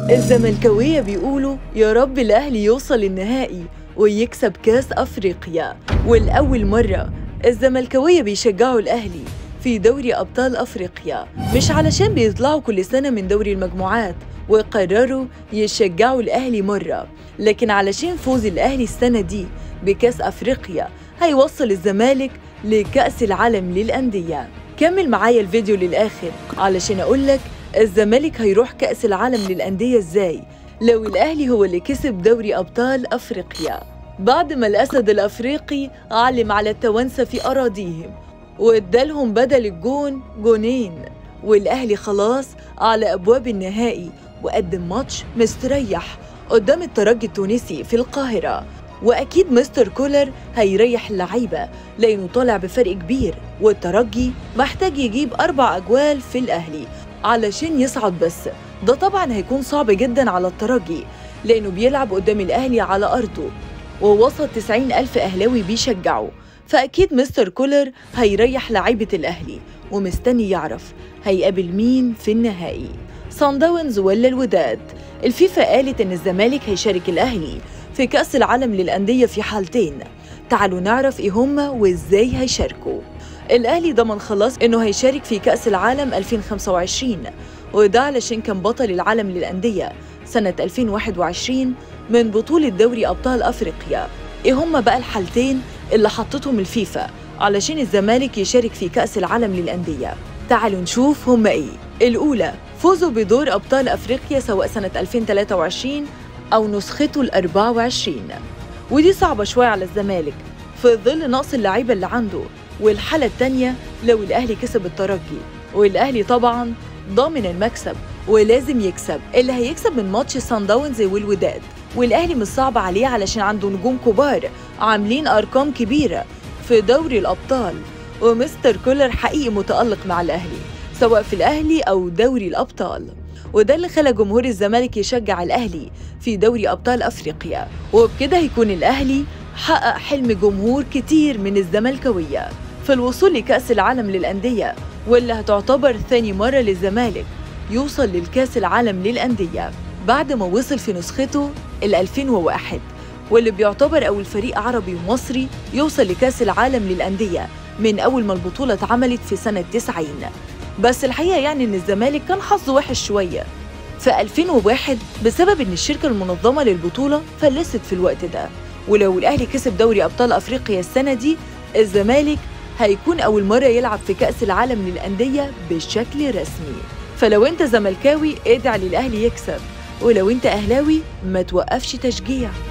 الزملكاوية بيقولوا يا رب الأهلي يوصل النهائي ويكسب كاس أفريقيا والأول مرة الزملكاوية بيشجعوا الأهلي في دوري أبطال أفريقيا مش علشان بيطلعوا كل سنة من دوري المجموعات وقرروا يشجعوا الأهلي مرة لكن علشان فوز الأهلي السنة دي بكاس أفريقيا هيوصل الزمالك لكأس العالم للأندية كمل معايا الفيديو للآخر علشان أقولك الزمالك هيروح كأس العالم للأندية إزاي لو الأهلي هو اللي كسب دوري أبطال أفريقيا بعد ما الأسد الأفريقي علم على التوانسة في أراضيهم وادالهم بدل الجون جونين والأهلي خلاص على أبواب النهائي وقدم ماتش مستريح قدام الترجي التونسي في القاهرة وأكيد مستر كولر هيريح اللعيبة لأنه طالع بفرق كبير والترجي محتاج يجيب أربع أجوال في الأهلي علشان يصعد بس ده طبعا هيكون صعب جدا على الترجي لأنه بيلعب قدام الأهلي على أرضه ووسط 90 ألف أهلاوي بيشجعوا فأكيد مستر كولر هيريح لعيبة الأهلي ومستني يعرف هيقابل مين في النهائي صن داونز ولا الوداد الفيفا قالت إن الزمالك هيشارك الأهلي في كأس العالم للأندية في حالتين تعالوا نعرف إيه هما وإزاي هيشاركوا الأهلي ضمن خلاص إنه هيشارك في كأس العالم 2025 وده علشان كان بطل العالم للأندية سنة 2021 من بطولة دوري أبطال أفريقيا إيه هما بقى الحالتين اللي حطتهم الفيفا علشان الزمالك يشارك في كأس العالم للأندية تعالوا نشوف هما إيه الأولى فوزوا بدور أبطال أفريقيا سواء سنة 2023 أو نسخته ال 24 ودي صعبة شوية على الزمالك في ظل نقص اللعيبة اللي عنده والحالة التانية لو الأهلي كسب الترجي والأهلي طبعا ضامن المكسب ولازم يكسب اللي هيكسب من ماتش سان داونز والوداد والأهلي مش صعب عليه علشان عنده نجوم كبار عاملين أرقام كبيرة في دوري الأبطال ومستر كولر حقيقي متألق مع الأهلي سواء في الأهلي أو دوري الأبطال وده اللي خلى جمهور الزمالك يشجع الأهلي في دوري أبطال أفريقيا وبكده هيكون الأهلي حقق حلم جمهور كتير من الزملكاوية في الوصول لكأس العالم للأندية واللي هتعتبر ثاني مرة للزمالك يوصل للكأس العالم للأندية بعد ما وصل في نسخته ال 2001 واللي بيعتبر أول فريق عربي ومصري يوصل لكأس العالم للأندية من أول ما البطولة اتعملت في سنة 90 بس الحقيقة يعني إن الزمالك كان حظه وحش شوية في 2001 بسبب إن الشركة المنظمة للبطولة فلست في الوقت ده ولو الأهلي كسب دوري أبطال أفريقيا السنة دي الزمالك هيكون أول مرة يلعب في كأس العالم للأندية بشكل رسمي فلو أنت زملكاوي ادعي للأهلي يكسب ولو أنت أهلاوي ما توقفش تشجيع